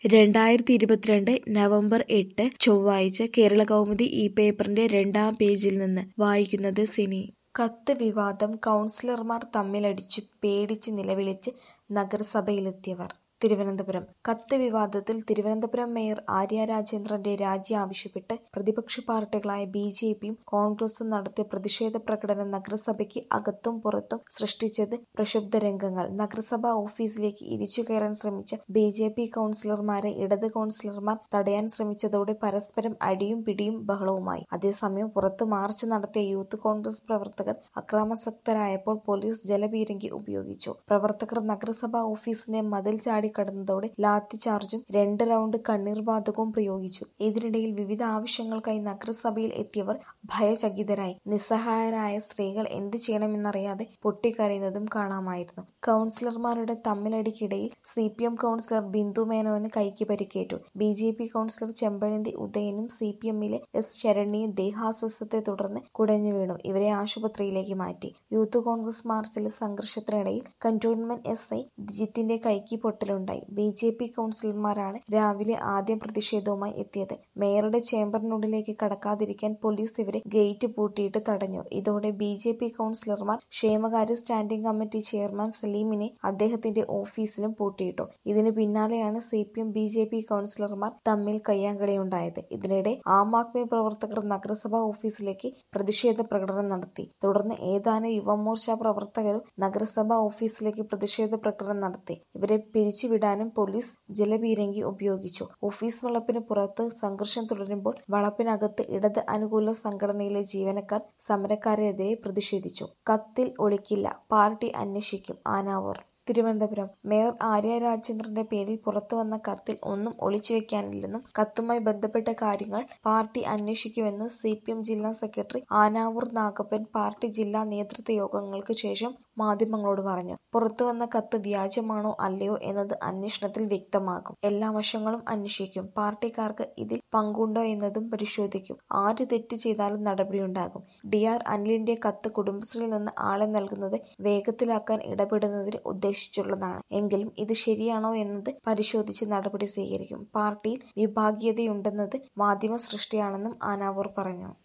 രണ്ടായിരത്തി ഇരുപത്തിരണ്ട് നവംബർ എട്ട് ചൊവ്വാഴ്ച കേരളകൗമുദി ഈ പേപ്പറിന്റെ രണ്ടാം പേജിൽ നിന്ന് വായിക്കുന്നത് സിനി കത്ത് വിവാദം കൗൺസിലർമാർ തമ്മിലടിച്ചു പേടിച്ച് നിലവിളിച്ച് നഗരസഭയിലെത്തിയവർ തിരുവനന്തപുരം കത്ത് വിവാദത്തിൽ തിരുവനന്തപുരം മേയർ ആര്യ രാജേന്ദ്രന്റെ രാജി ആവശ്യപ്പെട്ട് പ്രതിപക്ഷ പാർട്ടികളായ ബി ജെ പിയും കോൺഗ്രസും നടത്തിയ പ്രതിഷേധ പ്രകടനം നഗരസഭയ്ക്ക് അകത്തും പുറത്തും സൃഷ്ടിച്ചത് പ്രക്ഷുബ്ധ രംഗങ്ങൾ നഗരസഭാ ഓഫീസിലേക്ക് ഇരിച്ചുകയറാൻ ശ്രമിച്ച ബി ജെ പി കൗൺസിലർമാരെ ഇടത് കൗൺസിലർമാർ തടയാൻ ശ്രമിച്ചതോടെ പരസ്പരം അടിയും പിടിയും ബഹളവുമായി അതേസമയം പുറത്ത് മാർച്ച് നടത്തിയ യൂത്ത് കോൺഗ്രസ് പ്രവർത്തകർ അക്രമാസക്തരായപ്പോൾ പോലീസ് ജലപീരങ്കി ഉപയോഗിച്ചു പ്രവർത്തകർ നഗരസഭാ ഓഫീസിനെ മതിൽ ചാടി കടന്നതോടെ ലാത്തി ചാർജും രണ്ട് റൗണ്ട് കണ്ണീർ വാതകവും പ്രയോഗിച്ചു ഇതിനിടയിൽ വിവിധ ആവശ്യങ്ങൾക്കായി നഗരസഭയിൽ എത്തിയവർ ഭയചകിതരായി നിസ്സഹായരായ സ്ത്രീകൾ എന്ത് ചെയ്യണമെന്നറിയാതെ പൊട്ടിക്കരയുന്നതും കാണാമായിരുന്നു കൗൺസിലർമാരുടെ തമ്മിലടിക്കിടയിൽ C P M councillor Bindu മേനോന് കൈക്ക് പരിക്കേറ്റു B J P councillor Chempazhanthi ഉദയനും സി പി എമ്മിലെ എസ് ശരണ്യയും ദേഹാസ്വസ്ഥത്തെ തുടർന്ന് കുടഞ്ഞു വീണു ഇവരെ ആശുപത്രിയിലേക്ക് മാറ്റി യൂത്ത് കോൺഗ്രസ് മാർച്ചിലെ സംഘർഷത്തിനിടയിൽ കന്റോൺമെന്റ് എസ് ഐ ജിത്തിന്റെ കൈക്ക് പൊട്ടലുണ്ടായി ബി ജെ പി കൗൺസിലർമാരാണ് രാവിലെ ആദ്യം പ്രതിഷേധവുമായി എത്തിയത് മേയറുടെ ചേംബറിനുള്ളിലേക്ക് കടക്കാതിരിക്കാൻ പോലീസ് ഇവരെ ഗേറ്റ് പൂട്ടിയിട്ട് തടഞ്ഞു ഇതോടെ ബി ജെ പി കൗൺസിലർമാർ ക്ഷേമകാര്യ സ്റ്റാൻഡിംഗ് കമ്മിറ്റി ചെയർമാൻ സലീമിനെ അദ്ദേഹത്തിന്റെ ഓഫീസിലും പൂട്ടിയിട്ടു ഇതിന് പിന്നാലെയാണ് C P M B J P കൗൺസിലർമാർ തമ്മിൽ കയ്യാങ്കളിയുണ്ടായത് ഇതിനിടെ ആം ആദ്മി പ്രവർത്തകർ നഗരസഭാ ഓഫീസിലേക്ക് പ്രതിഷേധ പ്രകടനം നടത്തി തുടർന്ന് ഏതാനും യുവമോർച്ച പ്രവർത്തകരും നഗരസഭാ ഓഫീസിലേക്ക് പ്രതിഷേധ പ്രകടനം നടത്തി ഇവരെ പിരിച്ചുവിടാനും പോലീസ് ജലപീരങ്കി ഉപയോഗിച്ചു ഓഫീസ് വളപ്പിന് പുറത്ത് സംഘർഷം തുടരുമ്പോൾ വളപ്പിനകത്ത് ഇടത് അനുകൂല സംഘടനയിലെ ജീവനക്കാർ സമരക്കാരെതിരെ പ്രതിഷേധിച്ചു കത്തിൽ ഒളിക്കില്ല പാർട്ടി അന്വേഷിക്കും ആനാവൂർ തിരുവനന്തപുരം മേയർ ആര്യ രാജേന്ദ്രന്റെ പേരിൽ പുറത്തുവന്ന കത്തിൽ ഒന്നും ഒളിച്ചുവെക്കാനില്ലെന്നും കത്തുമായി ബന്ധപ്പെട്ട കാര്യങ്ങൾ പാർട്ടി അന്വേഷിക്കുമെന്ന് സി പി എം ജില്ലാ സെക്രട്ടറി ആനാവൂർ നാഗപ്പൻ പാർട്ടി ജില്ലാ നേതൃത്വ യോഗങ്ങൾക്ക് ശേഷം മാധ്യമങ്ങളോട് പറഞ്ഞു പുറത്തുവന്ന കത്ത് വ്യാജമാണോ അല്ലയോ എന്നത് അന്വേഷണത്തിൽ വ്യക്തമാകും എല്ലാ വശങ്ങളും അന്വേഷിക്കും പാർട്ടിക്കാർക്ക് ഇതിൽ പങ്കുണ്ടോ എന്നതും പരിശോധിക്കും ആര് തെറ്റ് ചെയ്താലും നടപടിയുണ്ടാകും ഡി ആർ അനിലിന്റെ കത്ത് കുടുംബശ്രീയിൽ നിന്ന് ആളെ നൽകുന്നത് വേഗത്തിലാക്കാൻ ഇടപെടുന്നതിന് ഉദ്ദേശിച്ചുള്ളതാണ് എങ്കിലും ഇത് ശരിയാണോ എന്നത് പരിശോധിച്ച് നടപടി സ്വീകരിക്കും പാർട്ടിയിൽ വിഭാഗീയതയുണ്ടെന്നത് മാധ്യമ സൃഷ്ടിയാണെന്നും ആനാവൂർ പറഞ്ഞു